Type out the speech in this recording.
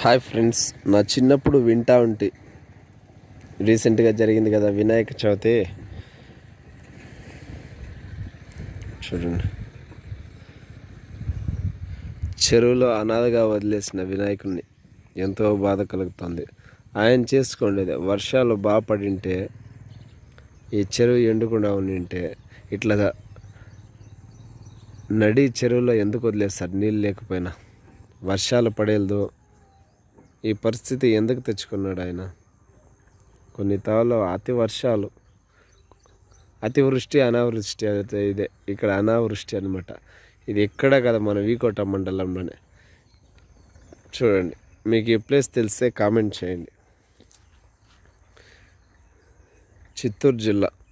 hi friends నా చిన్నప్పుడు వింటా ఉంటే రీసెంట్గా జరిగింది కదా వినాయక చవితి చూడండి చెరువులో అనాథగా వదిలేసిన వినాయకుడిని ఎంతో బాధ కలుగుతుంది ఆయన చేసుకోండి వర్షాలు బాగా పడింటే ఈ చెరువు ఎండకుండా ఉండింటే ఇట్లా నడి చెరువులో ఎందుకు వదిలేస్తారు నీళ్ళు లేకపోయినా వర్షాలు పడేదు ఈ పరిస్థితి ఎందుకు తెచ్చుకున్నాడు ఆయన కొన్ని తాలో అతి వర్షాలు అతివృష్టి అనావృష్టి అయితే ఇదే ఇక్కడ అనావృష్టి అనమాట ఇది ఎక్కడ కదా మన వీకోట మండలంలోనే చూడండి మీకు ఈ ప్లేస్ తెలిస్తే కామెంట్ చేయండి చిత్తూరు జిల్లా